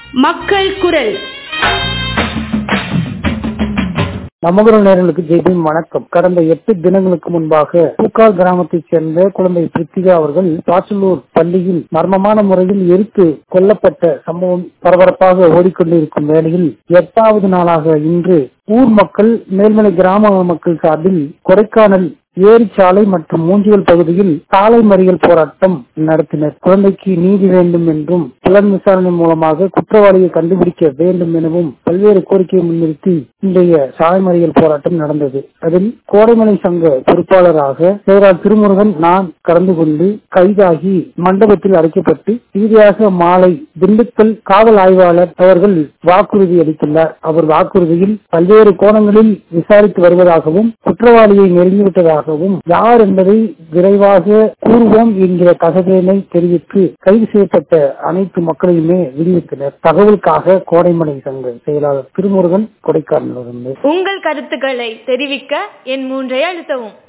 மக்கள் குரல் நமகரம் நேரங்களுக்கு ஜெய்பீம் வணக்கம் கடந்த எட்டு தினங்களுக்கு முன்பாக பூக்கால் கிராமத்தைச் சேர்ந்த குழந்தை பிரித்திகா அவர்கள் பாச்சலூர் பள்ளியில் மர்மமான முறையில் எரித்து கொல்லப்பட்ட சம்பவம் பரபரப்பாக ஓடிக்கொண்டிருக்கும் வேளையில் எட்டாவது நாளாக இன்று ஊர் மக்கள் மேல்மலை கிராம மக்கள் சார்பில் கொடைக்கானல் ஏரிச்சாலை மற்றும் மூஞ்சியல் பகுதியில் சாலை மறியல் போராட்டம் நடத்தினர் குழந்தைக்கு நீதி வேண்டும் என்றும் புலன் விசாரணை மூலமாக குற்றவாளியை கண்டுபிடிக்க வேண்டும் எனவும் பல்வேறு கோரிக்கையை முன்னிறுத்தி இன்றைய சாலை மறியல் போராட்டம் நடந்தது அதில் கோடைமலை சங்க பொறுப்பாளராக செயலாளர் திருமுருகன் நான் கலந்து கொண்டு கைதாகி மண்டபத்தில் அடைக்கப்பட்டு இறுதியாக மாலை திண்டுக்கல் காவல் ஆய்வாளர் அவர்கள் வாக்குறுதி அளித்துள்ளார் அவர் வாக்குறுதியில் பல்வேறு கோணங்களில் விசாரித்து வருவதாகவும் குற்றவாளியை நெருங்கிவிட்டதாகவும் யார் என்பதை விரைவாக கூறுவோம் என்கிற தகவலினை தெரிவித்து கைது செய்யப்பட்ட அனைத்து மக்களையுமே விடுவித்தனர் தகவலுக்காக கோடைமலை சங்க செயலாளர் திருமுருகன் கொடைக்கானலிருந்து உங்கள் கருத்துக்களை தெரிவிக்க என் மூன்றை அழுத்தவும்